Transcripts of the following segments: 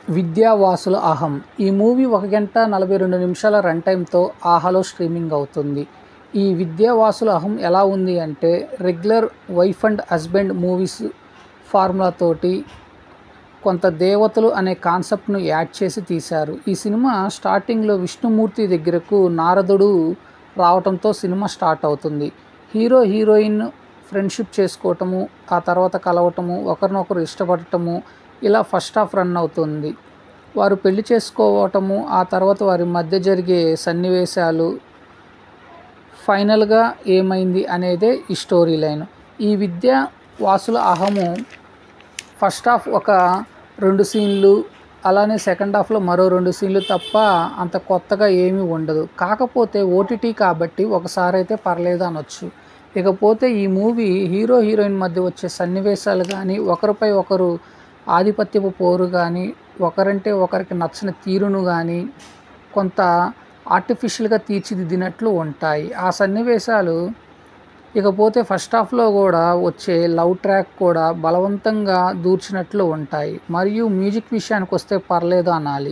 విద్యావాసుల అహం ఈ మూవీ ఒక గంట నలభై రెండు నిమిషాల రన్ టైంతో ఆహాలో స్ట్రీమింగ్ అవుతుంది ఈ విద్యావాసుల అహం ఎలా ఉంది అంటే regular wife and husband movies formula తోటి కొంత దేవతలు అనే కాన్సెప్ట్ను యాడ్ చేసి తీశారు ఈ సినిమా స్టార్టింగ్లో విష్ణుమూర్తి దగ్గరకు నారదుడు రావటంతో సినిమా స్టార్ట్ అవుతుంది హీరో హీరోయిన్ ఫ్రెండ్షిప్ చేసుకోవటము ఆ తర్వాత కలవటము ఒకరినొకరు ఇష్టపడటము ఇలా ఫస్ట్ హాఫ్ రన్ అవుతుంది వారు పెళ్లి చేసుకోవటము ఆ తర్వాత వారి మధ్య జరిగే సన్నివేశాలు ఫైనల్గా ఏమైంది అనేదే ఈ స్టోరీ లైన్ ఈ విద్యా వాసుల అహము ఫస్ట్ హాఫ్ ఒక రెండు సీన్లు అలానే సెకండ్ హాఫ్లో మరో రెండు సీన్లు తప్ప అంత కొత్తగా ఏమీ ఉండదు కాకపోతే ఓటీటీ కాబట్టి ఒకసారి అయితే పర్లేదు అనొచ్చు ఇకపోతే ఈ మూవీ హీరో హీరోయిన్ మధ్య వచ్చే సన్నివేశాలు కానీ ఒకరిపై ఒకరు ఆధిపత్యపు పోరు కానీ ఒకరంటే ఒకరికి నచ్చిన తీరును కానీ కొంత ఆర్టిఫిషియల్గా తీర్చిదిద్దినట్లు ఉంటాయి ఆ సన్నివేశాలు ఇకపోతే ఫస్ట్ హాఫ్లో కూడా వచ్చే లవ్ ట్రాక్ కూడా బలవంతంగా దూర్చినట్లు ఉంటాయి మరియు మ్యూజిక్ విషయానికి వస్తే పర్లేదు అనాలి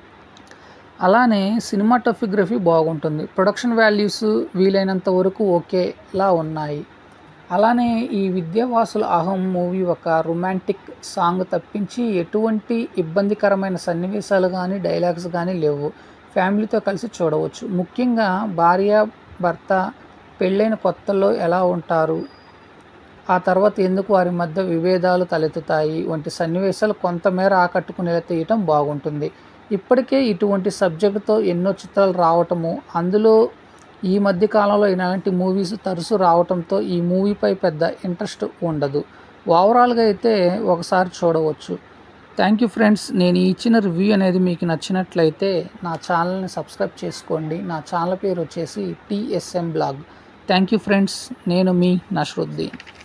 అలానే సినిమాటోఫిగ్రఫీ బాగుంటుంది ప్రొడక్షన్ వాల్యూస్ వీలైనంత వరకు ఓకేలా ఉన్నాయి అలానే ఈ విద్యావాసుల అహం మూవీ ఒక రొమాంటిక్ సాంగ్ తప్పించి ఎటువంటి ఇబ్బందికరమైన సన్నివేశాలు కానీ డైలాగ్స్ కానీ లేవు ఫ్యామిలీతో కలిసి చూడవచ్చు ముఖ్యంగా భార్య భర్త పెళ్ళైన కొత్తల్లో ఎలా ఉంటారు ఆ తర్వాత ఎందుకు వారి మధ్య విభేదాలు తలెత్తుతాయి వంటి సన్నివేశాలు కొంతమేర ఆకట్టుకునేలా తీయటం బాగుంటుంది ఇప్పటికే ఇటువంటి సబ్జెక్టుతో ఎన్నో చిత్రాలు రావటము అందులో ఈ మధ్య కాలంలో ఇలాంటి మూవీస్ తరచు రావటంతో ఈ మూవీపై పెద్ద ఇంట్రెస్ట్ ఉండదు ఓవరాల్గా అయితే ఒకసారి చూడవచ్చు థ్యాంక్ యూ ఫ్రెండ్స్ నేను ఈ ఇచ్చిన రివ్యూ అనేది మీకు నచ్చినట్లయితే నా ఛానల్ని సబ్స్క్రైబ్ చేసుకోండి నా ఛానల్ పేరు వచ్చేసి TSM blog thank you friends నేను మీ నష్రుద్దీన్